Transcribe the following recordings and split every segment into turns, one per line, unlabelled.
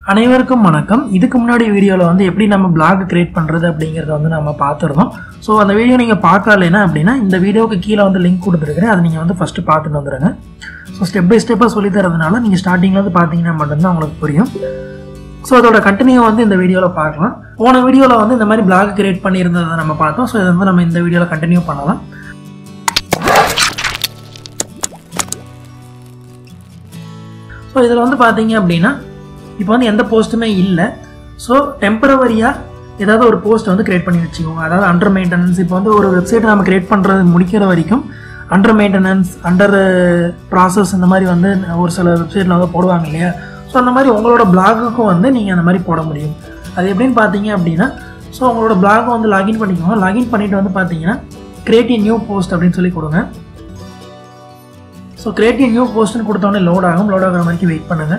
அனைவருக்கும் வணக்கம் இதுக்கு முன்னாடி வீடியோவில் வந்து எப்படி நம்ம பிளாக் கிரியேட் பண்ணுறது அப்படிங்கிறத வந்து நம்ம பார்த்துருந்தோம் ஸோ அந்த வீடியோ நீங்கள் பார்க்கலைன்னா அப்படின்னா இந்த வீடியோவுக்கு கீழே வந்து லிங்க் கொடுத்துருக்கிறேன் அதை நீங்கள் வந்து ஃபஸ்ட்டு பார்த்துட்டு வந்துடுங்க ஸோ ஸ்டெப் பை ஸ்டெப்பாக சொல்லி தரதுனால நீங்கள் ஸ்டார்டிங்கில் வந்து பார்த்தீங்கன்னா மட்டும்தான் உங்களுக்கு புரியும் ஸோ அதோட கண்டினியூ வந்து இந்த வீடியோவில் பார்க்கலாம் போன வீடியோவில் வந்து இந்த மாதிரி பிளாக் கிரியேட் பண்ணியிருந்ததை நம்ம பார்த்தோம் ஸோ இதை வந்து நம்ம இந்த வீடியோவில் கண்டினியூ பண்ணலாம் ஸோ இதில் வந்து பார்த்தீங்க அப்படின்னா இப்போ வந்து எந்த போஸ்ட்டுமே இல்லை ஸோ டெம்பரவரியாக ஏதாவது ஒரு போஸ்ட் வந்து கிரியேட் பண்ணி வச்சுக்கோங்க அதாவது அண்டர் மெயின்டெனன்ஸ் இப்போ வந்து ஒரு வெப்சைட்டை நம்ம கிரியேட் பண்ணுறது முடிக்கிற வரைக்கும் அண்டர் மெயின்டெனன்ஸ் அண்டர் ப்ராசஸ் இந்த மாதிரி வந்து ஒரு சில வெப்சைட்டில் வந்து போடுவாங்க இல்லையா ஸோ அந்த மாதிரி உங்களோட பிளாகுக்கும் வந்து நீங்கள் அந்த மாதிரி போட முடியும் அது எப்படின்னு பார்த்தீங்க அப்படின்னா ஸோ உங்களோட பிளாகை வந்து லாகின் பண்ணிக்கோங்க லாகின் பண்ணிவிட்டு வந்து பார்த்தீங்கன்னா கிரியேட் நியூ போஸ்ட் அப்படின்னு சொல்லி கொடுங்க ஸோ கிரியேட் நியூ போஸ்ட்னு கொடுத்தோடனே லோட் ஆகும் லோட் ஆகிற வரைக்கும் வெயிட் பண்ணுங்கள்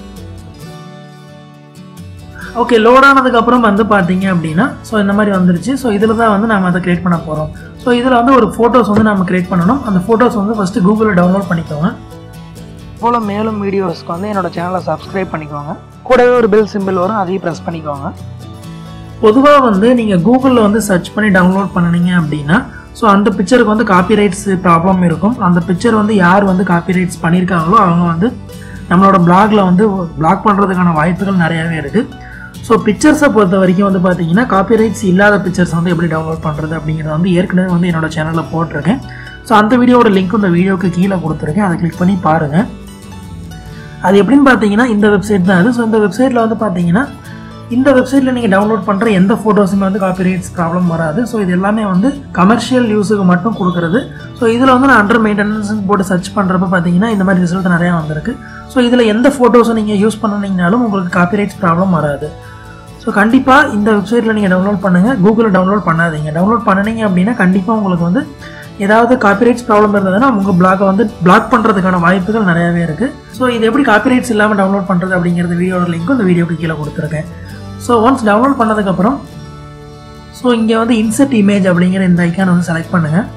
ஓகே லோட் ஆனதுக்கப்புறம் வந்து பார்த்தீங்க அப்படின்னா ஸோ இந்த மாதிரி வந்துருச்சு ஸோ இதில் தான் வந்து நம்ம அதை கிரியேட் பண்ண போகிறோம் ஸோ இதில் வந்து ஒரு ஃபோட்டோஸ் வந்து நம்ம கிரியேட் பண்ணணும் அந்த ஃபோட்டோஸ் வந்து ஃபஸ்ட்டு கூகுளில் டவுன்லோட் பண்ணிக்கோங்க போல் மேலும் வீடியோஸ்க்கு வந்து என்னோட சேனலை சப்ஸ்கிரைப் பண்ணிக்கோங்க கூடவே ஒரு பெல் சிம்பிள் வரும் அதையும் ப்ரெஸ் பண்ணிக்கோங்க பொதுவாக வந்து நீங்கள் கூகுளில் வந்து சர்ச் பண்ணி டவுன்லோட் பண்ணினீங்க அப்படின்னா ஸோ அந்த பிக்சருக்கு வந்து காப்பிரைட்ஸ் ப்ராப்ளம் இருக்கும் அந்த பிக்சர் வந்து யார் வந்து காப்பிரைட்ஸ் பண்ணியிருக்காங்களோ அவங்க வந்து நம்மளோட பிளாக்ல வந்து பிளாக் பண்ணுறதுக்கான வாய்ப்புகள் நிறையாவே இருக்குது ஸோ பிக்சர்ஸை பொறுத்த வரைக்கும் வந்து பார்த்தீங்கன்னா காப்பிரைட்ஸ் இல்லாத பிக்சர்ஸ் வந்து எப்படி டவுன்லோட் பண்ணுறது அப்படிங்கிறத வந்து ஏற்கனவே வந்து என்னோட சேனலில் போட்டிருக்கேன் ஸோ அந்த வீடியோட லிங்க் இந்த வீடியோக்கு கீழே கொடுத்துருக்கேன் அதை கிளிக் பண்ணி பாருங்கள் அது எப்படின்னு பார்த்தீங்கன்னா இந்த வெப்சைட் தான் அது ஸோ இந்த வெப்சைட்டில் வந்து பார்த்தீங்கன்னா இந்த வெப்சைட்டில் நீங்கள் டவுன்லோட் பண்ணுற எந்த ஃபோட்டோஸுமே வந்து காப்பிரைட்ஸ் ப்ராப்ளம் வராது ஸோ இது எல்லாமே வந்து கமர்ஷியல் யூஸுக்கு மட்டும் கொடுக்குறது ஸோ இதில் வந்து நான் அண்டர் மெயின்டெனன்ஸ் போட்டு சர்ச் பண்ணுறப்ப பார்த்தீங்கன்னா இந்த மாதிரி ரிசல்ட் நிறையா வந்திருக்கு ஸோ இதில் எந்த ஃபோட்டோஸும் நீங்கள் யூஸ் பண்ணினீங்கனாலும் உங்களுக்கு காப்பிரைட்ஸ் ப்ராப்ளம் வராது ஸோ கண்டிப்பாக இந்த வெப்சைட்டில் நீங்கள் டவுன்லோட் பண்ணுங்கள் கூகுளில் டவுன்லோட் பண்ணாதீங்க டவுன்லோட் பண்ணினீங்க அப்படின்னா கண்டிப்பாக உங்களுக்கு வந்து ஏதாவது காப்பிரைட்ஸ் ப்ராப்ளம் இருந்ததுன்னா உங்கள் பிளாகை வந்து பிளாக் பண்ணுறதுக்கான வாய்ப்புகள் நிறையாவே இருக்குது ஸோ இது எப்படி காப்பிரைட்ஸ் இல்லாமல் டவுன்லோட் பண்ணுறது அப்படிங்கிறது வீடியோட லிங்க்கும் இந்த வீடியோக்கு கீழே கொடுத்துருக்கேன் ஸோ ஒன்ஸ் டவுன்லோட் பண்ணதுக்கப்புறம் ஸோ இங்கே வந்து இன்செர்ட் இமேஜ் அப்படிங்கிற இந்த ஐக்கானை வந்து செலக்ட் பண்ணுங்கள்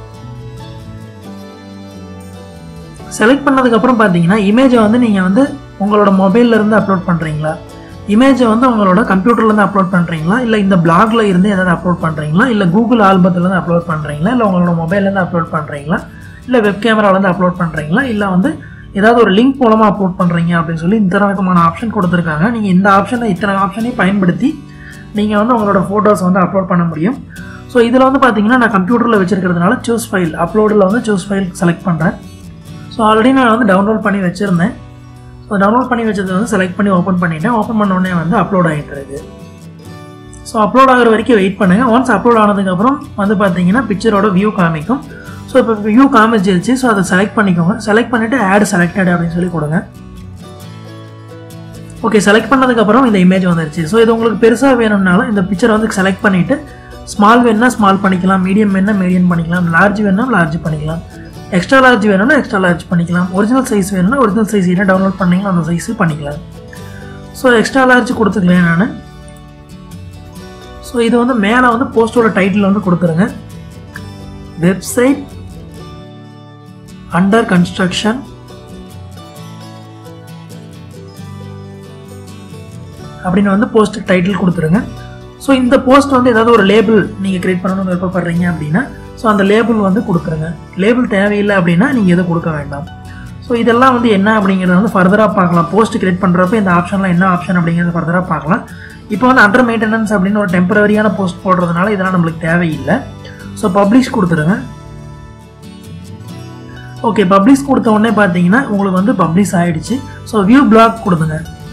செலக்ட் பண்ணதுக்கப்புறம் பார்த்தீங்கன்னா இமேஜை வந்து நீங்கள் வந்து உங்களோட மொபைல்ல இருந்து அப்லோட் பண்ணுறீங்களா இமேஜை வந்து உங்களோட கம்ப்யூட்டர்லேருந்து அப்லோட் பண்ணுறீங்களா இல்லை இந்த பிளாக்ல இருந்து ஏதாவது அப்லோட் பண்ணுறீங்களா இல்லை கூகுள் ஆல்பத்துலேருந்து அப்லோட் பண்ணுறீங்களா இல்லை உங்களோட மொபைல்லேருந்து அப்லோட் பண்ணுறீங்களா இல்லை வெப் கேமராலேருந்து அப்லோட் பண்ணுறீங்களா இல்லை வந்து ஏதாவது ஒரு லிங்க் மூலமாக அப்லோட் பண்ணுறீங்க அப்படின்னு சொல்லி இந்த ரகமான ஆப்ஷன் கொடுத்துருக்காங்க நீங்கள் இந்த ஆப்ஷனை இத்தனை ஆப்ஷனையும் பயன்படுத்தி நீங்கள் வந்து உங்களோட ஃபோட்டோஸ் வந்து அப்லோட் பண்ண முடியும் ஸோ இதில் வந்து பார்த்தீங்கன்னா நான் கம்ப்யூட்டரில் வச்சிருக்கிறதுனால சூஸ் ஃபைல் அப்லோடில் வந்து சூஸ் ஃபைல் செலக்ட் பண்ணுறேன் ஸோ ஆல்ரெடி நான் வந்து டவுன்லோட் பண்ணி வச்சுருந்தேன் ஸோ டவுன்லோட் பண்ணி வச்சதை வந்து செலக்ட் பண்ணி ஓப்பன் பண்ணிட்டேன் ஓப்பன் பண்ண உடனே வந்து அப்லோட் ஆகிட்டு இருக்கு ஸோ அப்லோட் ஆகிற வரைக்கும் வெயிட் பண்ணுங்கள் ஒன்ஸ் அப்லோட் ஆனதுக்கப்புறம் வந்து பார்த்தீங்கன்னா பிக்சரோட வியூ காமிக்கும் ஸோ இப்போ வியூ காமிச்சிருச்சு ஸோ அதை செலக்ட் பண்ணிக்கோங்க செலக்ட் பண்ணிவிட்டு ஆட் செலக்டட் அப்படின்னு சொல்லி கொடுங்க ஓகே செலக்ட் பண்ணதுக்கப்புறம் இந்த இமேஜ் வந்துருச்சு ஸோ இது உங்களுக்கு பெருசாக வேணும்னாலும் இந்த பிக்சரை வந்து செலக்ட் பண்ணிவிட்டு ஸ்மால் வேணும்னா ஸ்மால் பண்ணிக்கலாம் மீடியம் வேணும்னா மீடியம் பண்ணிக்கலாம் லார்ஜ் வேணும்னா லார்ஜ் பண்ணிக்கலாம் எக்ஸ்ட்ரா லார்ஜ் வேணும்னா எக்ஸ்ட்ரா லார்ஜ் பண்ணிக்கலாம் ஒரிஜினல் சைஸ் வேணும்னா ஒரிஜினல் சைஸ் என்ன டவுன்லோட் பண்ணீங்களோ அந்த சைஸு பண்ணிக்கலாம் ஸோ எக்ஸ்ட்ரா லார்ஜ் கொடுத்துக்கலாம் நான் ஸோ இது வந்து மேலே வந்து போஸ்டோட டைட்டில் வந்து கொடுத்துருங்க வெப்சைட் அண்டர் கன்ஸ்ட்ரக்ஷன் அப்படின்னு வந்து போஸ்ட் டைட்டில் கொடுத்துருங்க ஸோ இந்த போஸ்ட் வந்து ஏதாவது ஒரு லேபிள் நீங்கள் கிரியேட் பண்ணணும்னு விருப்பப்படுறீங்க அப்படின்னா ஸோ அந்த லேபிள் வந்து கொடுக்குறங்க லேபிள் தேவையில்லை அப்படின்னா நீங்கள் எதுவும் கொடுக்க வேண்டாம் ஸோ இதெல்லாம் வந்து என்ன அப்படிங்கிறத வந்து ஃபர்தராக பார்க்கலாம் போஸ்ட் கிரியேட் பண்ணுறப்ப இந்த ஆப்ஷன்லாம் என்ன ஆப்ஷன் அப்படிங்கிறத ஃபர்தராக பார்க்கலாம் இப்போ வந்து அண்டர் மெயின்டெனன்ஸ் அப்படின்னு ஒரு டெம்பரரியான போஸ்ட் போடுறதுனால இதெல்லாம் நம்மளுக்கு தேவையில்லை ஸோ பப்ளிஷ் கொடுத்துருங்க ஓகே பப்ளிஷ் கொடுத்த உடனே பார்த்தீங்கன்னா உங்களுக்கு வந்து பப்ளிஷ் ஆகிடுச்சு ஸோ வியூ பிளாக் கொடுத்துங்க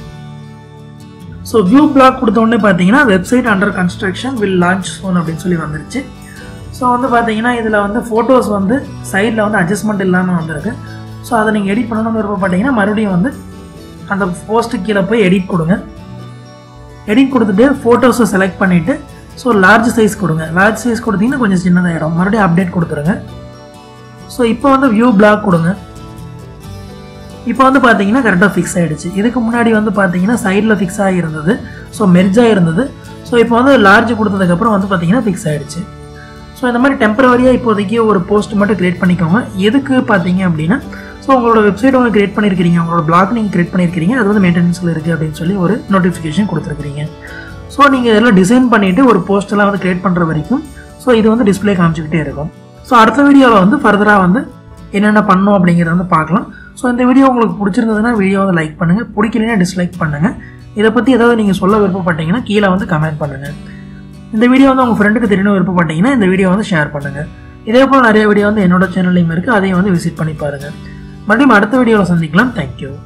ஸோ வியூ பிளாக் கொடுத்த உடனே பார்த்தீங்கன்னா website under construction will launch soon அப்படின்னு சொல்லி வந்துருச்சு ஸோ வந்து பார்த்தீங்கன்னா இதில் வந்து ஃபோட்டோஸ் வந்து சைடில் வந்து அட்ஜஸ்ட்மெண்ட் இல்லாமல் வந்திருக்கு ஸோ அதை நீங்கள் எடிட் பண்ணணும்னு விருப்பப்பட்டீங்கன்னா மறுபடியும் வந்து அந்த போஸ்ட்டு கீழே போய் எடிட் கொடுங்க எடிட் கொடுத்துட்டு ஃபோட்டோஸை செலக்ட் பண்ணிவிட்டு ஸோ லார்ஜ் சைஸ் கொடுங்க லார்ஜ் சைஸ் கொடுத்தீங்கன்னா கொஞ்சம் சின்னதாகிடும் மறுபடியும் அப்டேட் கொடுத்துருங்க ஸோ இப்போ வந்து வியூ பிளாக் கொடுங்க இப்போ வந்து பார்த்தீங்கன்னா கரெக்டாக ஃபிக்ஸ் ஆகிடுச்சு இதுக்கு முன்னாடி வந்து பார்த்தீங்கன்னா சைடில் ஃபிக்ஸ் ஆகியிருந்தது ஸோ மெர்ஜாக இருந்தது ஸோ இப்போ வந்து லார்ஜ் கொடுத்ததுக்கப்புறம் வந்து பார்த்தீங்கன்னா ஃபிக்ஸ் ஆகிடுச்சு ஸோ இந்த மாதிரி டெம்பரவரியாக இப்போதைக்கு ஒரு போஸ்ட் மட்டும் கிரியேட் பண்ணிக்கோங்க எதுக்கு பார்த்தீங்க அப்படின்னா ஸோ உங்களோட வெப்சைட் உங்க கிரியேட் பண்ணியிருக்கிறீங்க உங்களோட பிளாக் நீங்கள் கிரியேட் பண்ணியிருக்கிறீங்க அது வந்து மெயின்டெனன்ஸில் இருக்குது அப்படின்னு சொல்லி ஒரு நோட்டிஃபிகேஷன் கொடுத்துருக்கீங்க ஸோ நீங்கள் இதெல்லாம் டிசைன் பண்ணிவிட்டு ஒரு போஸ்டெல்லாம் வந்து கிரியேட் பண்ணுற வரைக்கும் ஸோ இது வந்து டிஸ்பிளே காமிச்சிக்கிட்டே இருக்கும் ஸோ அடுத்த வீடியோவில் வந்து ஃபர்தராக வந்து என்னென்ன பண்ணணும் அப்படிங்கிறத வந்து பார்க்கலாம் ஸோ இந்த வீடியோ உங்களுக்கு பிடிச்சிருந்ததுன்னா வீடியோ வந்து லைக் பண்ணுங்கள் பிடிக்கலைன்னா டிஸ்லைக் பண்ணுங்கள் இதை பற்றி ஏதாவது நீங்கள் சொல்ல விருப்பப்பட்டீங்கன்னா கீழே வந்து கமெண்ட் பண்ணுங்கள் இந்த வீடியோ வந்து உங்கள் ஃப்ரெண்டுக்கு தெரியணும் விருப்பப்பட்டீங்கன்னா இந்த வீடியோ வந்து ஷேர் பண்ணுங்கள் இதே போல் நிறைய வீடியோ வந்து என்னோட சேனல்லையும் இருக்குது அதையும் வந்து விசிட் பண்ணி பாருங்கள் மறுபடியும் அடுத்த வீடியோவில் சந்திக்கலாம் தேங்க்யூ